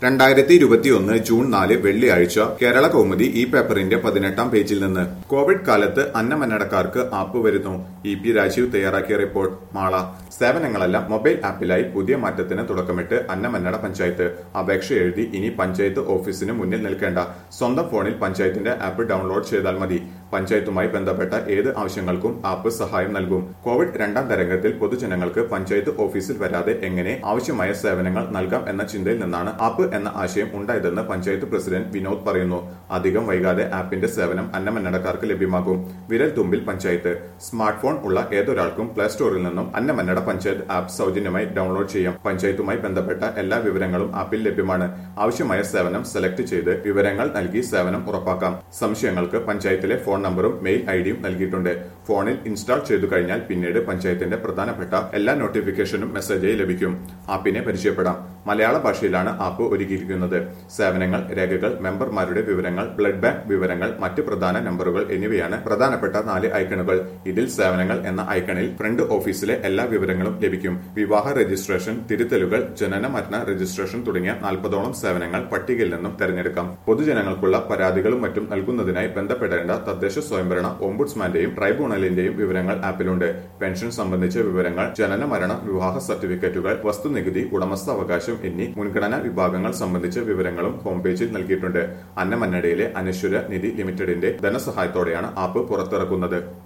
രണ്ടായിരത്തി ഇരുപത്തിയൊന്ന് ജൂൺ നാല് വെള്ളിയാഴ്ച കേരള കൗമുദി ഈ പേപ്പറിന്റെ പതിനെട്ടാം പേജിൽ നിന്ന് കോവിഡ് കാലത്ത് അന്നമന്നടക്കാർക്ക് ആപ്പ് വരുന്നു ഇ പി രാജീവ് തയ്യാറാക്കിയ റിപ്പോർട്ട് മാള സേവനങ്ങളെല്ലാം മൊബൈൽ ആപ്പിലായി പുതിയ മാറ്റത്തിന് തുടക്കമിട്ട് അന്നമന്നട പഞ്ചായത്ത് അപേക്ഷ എഴുതി ഇനി പഞ്ചായത്ത് ഓഫീസിന് മുന്നിൽ നിൽക്കേണ്ട സ്വന്തം ഫോണിൽ പഞ്ചായത്തിന്റെ ആപ്പ് ഡൗൺലോഡ് ചെയ്താൽ മതി പഞ്ചായത്തുമായി ബന്ധപ്പെട്ട ഏത് ആവശ്യങ്ങൾക്കും ആപ്പ് സഹായം നൽകും കോവിഡ് രണ്ടാം തരംഗത്തിൽ പൊതുജനങ്ങൾക്ക് പഞ്ചായത്ത് ഓഫീസിൽ വരാതെ എങ്ങനെ ആവശ്യമായ സേവനങ്ങൾ നൽകാം എന്ന ചിന്തയിൽ നിന്നാണ് ആപ്പ് എന്ന ആശയം ഉണ്ടായതെന്ന് പഞ്ചായത്ത് പ്രസിഡന്റ് വിനോദ് പറയുന്നു അധികം വൈകാതെ ആപ്പിന്റെ സേവനം അന്നമന്നടക്കാർക്ക് ലഭ്യമാകും വിരൽ തുമ്പിൽ പഞ്ചായത്ത് സ്മാർട്ട് ഫോൺ ഉള്ള ഏതൊരാൾക്കും പ്ലേ സ്റ്റോറിൽ നിന്നും അന്നമന്നട പഞ്ചായത്ത് ആപ്പ് സൗജന്യമായി ഡൗൺലോഡ് ചെയ്യാം പഞ്ചായത്തുമായി ബന്ധപ്പെട്ട എല്ലാ വിവരങ്ങളും ആപ്പിൽ ലഭ്യമാണ് ആവശ്യമായ സേവനം സെലക്ട് ചെയ്ത് വിവരങ്ങൾ നൽകി സേവനം ഉറപ്പാക്കാം സംശയങ്ങൾക്ക് പഞ്ചായത്തിലെ ഫോൺ നമ്പറും മെയിൽ ഐഡിയും നൽകിയിട്ടുണ്ട് ഫോണിൽ ഇൻസ്റ്റാൾ ചെയ്തു കഴിഞ്ഞാൽ പിന്നീട് പഞ്ചായത്തിന്റെ പ്രധാനപ്പെട്ട എല്ലാ നോട്ടിഫിക്കേഷനും മെസ്സേജായി ലഭിക്കും ആപ്പിനെ പരിചയപ്പെടാം മലയാള ഭാഷയിലാണ് ആപ്പ് ഒരുക്കിയിരിക്കുന്നത് സേവനങ്ങൾ രേഖകൾ മെമ്പർമാരുടെ വിവരങ്ങൾ ബ്ലഡ് ബാങ്ക് വിവരങ്ങൾ മറ്റ് പ്രധാന നമ്പറുകൾ എന്നിവയാണ് പ്രധാനപ്പെട്ട നാല് ഐക്കണുകൾ ഇതിൽ സേവനങ്ങൾ എന്ന ഐക്കണിൽ ഫ്രണ്ട് ഓഫീസിലെ എല്ലാ വിവരങ്ങളും ലഭിക്കും വിവാഹ രജിസ്ട്രേഷൻ തിരുത്തലുകൾ ജനന മരണ രജിസ്ട്രേഷൻ തുടങ്ങിയ നാൽപ്പതോളം സേവനങ്ങൾ പട്ടികയിൽ നിന്നും തെരഞ്ഞെടുക്കാം പൊതുജനങ്ങൾക്കുള്ള പരാതികളും മറ്റും നൽകുന്നതിനായി ബന്ധപ്പെടേണ്ട തദ്ദേശ സ്വയംഭരണ ഓംബുഡ്സ്മാന്റെയും ട്രൈബ്യൂണലിന്റെയും വിവരങ്ങൾ ആപ്പിലുണ്ട് പെൻഷൻ സംബന്ധിച്ച വിവരങ്ങൾ ജനന മരണ വിവാഹ സർട്ടിഫിക്കറ്റുകൾ വസ്തുനികുതി ഉടമസ്ഥാവകാശം എന്നീ മുൻഗണനാ വിഭാഗങ്ങൾ സംബന്ധിച്ച വിവരങ്ങളും ഹോം പേജിൽ നൽകിയിട്ടുണ്ട് അന്നമന്നടയിലെ അനശ്വര നിധി ലിമിറ്റഡിന്റെ ധനസഹായത്തോടെയാണ് ആപ്പ് പുറത്തിറക്കുന്നത്